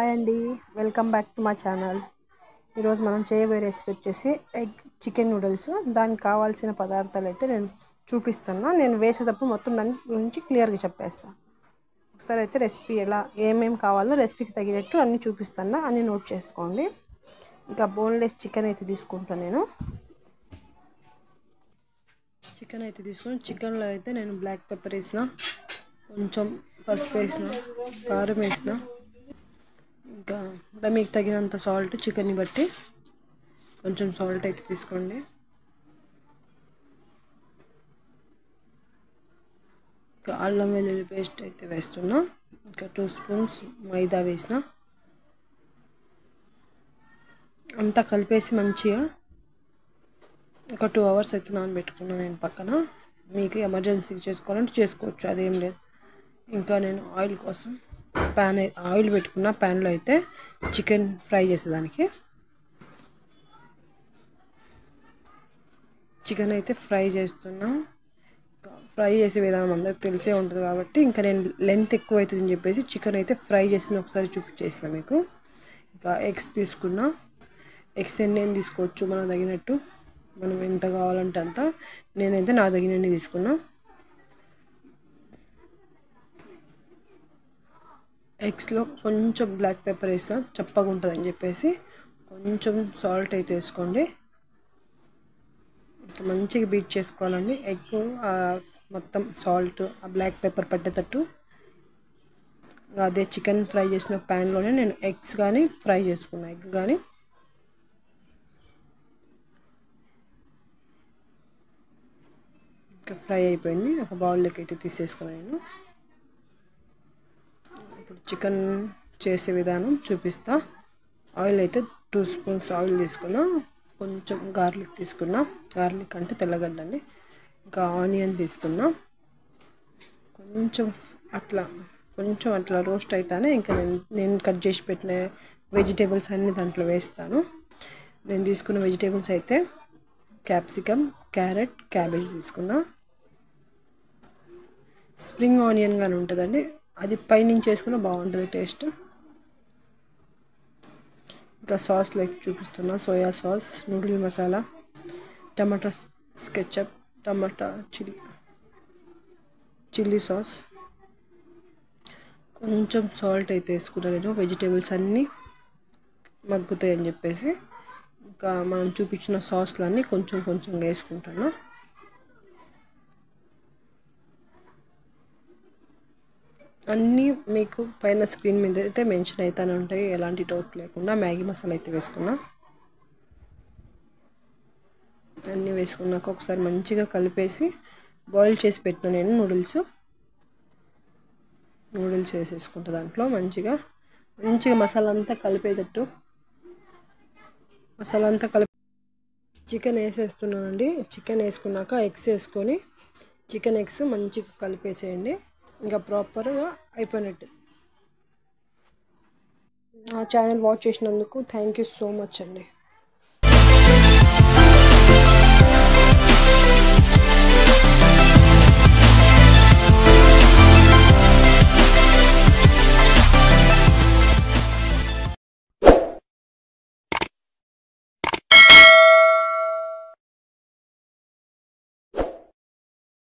hi అండి welcome back to మా channel ఈరోజు మనం చేయబోయే రెసిపీ వచ్చేసి ఎగ్ చికెన్ నూడిల్స్ దానికి కావాల్సిన పదార్థాలు అయితే నేను చూపిస్తున్నా నేను వేసేటప్పుడు మొత్తం దాని గురించి క్లియర్గా చెప్పేస్తాను ఒకసారి అయితే రెసిపీ ఎలా ఏమేమి కావాలో రెసిపీకి తగినట్టు అన్నీ చూపిస్తాను అన్నీ నోట్ చేసుకోండి ఇంకా బోన్లెస్ చికెన్ అయితే తీసుకుంటాను నేను చికెన్ అయితే తీసుకుని చికెన్లో అయితే నేను బ్లాక్ పెప్పర్ వేసిన కొంచెం పసుపు వేసిన కారం వేసిన ఇంకా మీకు తగినంత సాల్ట్ చికెన్ని బట్టి కొంచెం సాల్ట్ అయితే తీసుకోండి ఇంకా అల్లం వెల్లుల్లి పేస్ట్ అయితే వేస్తున్నా ఇంకా టూ స్పూన్స్ మైదా వేసిన అంతా కలిపేసి మంచిగా ఒక టూ అవర్స్ అయితే నానబెట్టుకున్నాను నేను పక్కన మీకు ఎమర్జెన్సీ చేసుకోవాలంటే చేసుకోవచ్చు అదేం లేదు ఇంకా నేను ఆయిల్ కోసం ప్యాన్ ఆయిల్ పెట్టుకున్న ప్యాన్లో అయితే చికెన్ ఫ్రై చేసేదానికి చికెన్ అయితే ఫ్రై చేస్తున్నా ఫ్రై చేసే విధానం అందరికి తెలిసే ఉంటుంది కాబట్టి ఇంకా నేను లెంత్ ఎక్కువ అవుతుందని చెప్పేసి చికెన్ అయితే ఫ్రై చేసిన ఒకసారి చూపించేసిన మీకు ఇంకా ఎగ్స్ తీసుకున్నా ఎగ్స్ ఎన్ని ఏం తీసుకోవచ్చు మనకు తగినట్టు మనం ఎంత కావాలంటే అంత నేనైతే నా తగినన్ని తీసుకున్నా ఎగ్స్లో కొంచెం బ్లాక్ పెప్పర్ వేసా చప్పగా ఉంటుందని చెప్పేసి కొంచెం సాల్ట్ అయితే వేసుకోండి మంచిగా బీట్ చేసుకోవాలండి ఎగ్ మొత్తం సాల్ట్ ఆ బ్లాక్ పెప్పర్ పట్టేటట్టు అదే చికెన్ ఫ్రై చేసిన ప్యాన్లోనే నేను ఎగ్స్ కానీ ఫ్రై చేసుకున్నా ఎగ్ కానీ ఇంకా ఫ్రై అయిపోయింది ఒక బౌల్లోకి అయితే తీసేసుకున్నాను నేను ఇప్పుడు చికెన్ చేసే విధానం చూపిస్తా ఆయిల్ అయితే టూ స్పూన్స్ ఆయిల్ తీసుకున్నా కొంచెం గార్లిక్ తీసుకున్నా గార్లిక్ అంటే తెల్లగడ్డ అండి ఇంకా ఆనియన్ తీసుకున్నా కొంచెం అట్లా కొంచెం అట్లా రోస్ట్ అవుతానే ఇంకా నేను నేను కట్ చేసి పెట్టిన వెజిటేబుల్స్ అన్నీ దాంట్లో వేస్తాను నేను తీసుకున్న వెజిటేబుల్స్ అయితే క్యాప్సికమ్ క్యారెట్ క్యాబేజ్ తీసుకున్నా స్ప్రింగ్ ఆనియన్ కానీ ఉంటుందండి అది పైనుంచి వేసుకున్న బాగుంటుంది టేస్ట్ ఇంకా సాస్లో అయితే చూపిస్తున్నా soya sauce noodle masala tomato ketchup tomato chilli chilli sauce కొంచెం సాల్ట్ అయితే వేసుకున్నాను నేను వెజిటేబుల్స్ అన్నీ మగ్గుతాయి అని చెప్పేసి ఇంకా మనం చూపించిన సాస్లన్నీ కొంచెం కొంచెం వేసుకుంటాను అన్నీ మీకు పైన స్క్రీన్ మీద అయితే మెన్షన్ అవుతానే ఉంటాయి ఎలాంటి డౌట్ లేకుండా మ్యాగీ మసాలా అయితే వేసుకున్నా అన్నీ వేసుకున్నాక ఒకసారి మంచిగా కలిపేసి బాయిల్ చేసి పెట్టిన నేను నూడిల్స్ నూడిల్స్ వేసేసుకుంటా దాంట్లో మంచిగా మంచిగా మసాలా అంతా కలిపేటట్టు మసాలా అంతా కలిపి చికెన్ వేసేస్తున్నానండి చికెన్ వేసుకున్నాక ఎగ్స్ వేసుకొని చికెన్ ఎగ్స్ మంచిగా కలిపేసేయండి ఇంకా ప్రాపర్గా అయిపోయినట్టు నా ఛానల్ వాచ్ చేసినందుకు థ్యాంక్ యూ సో మచ్ అండి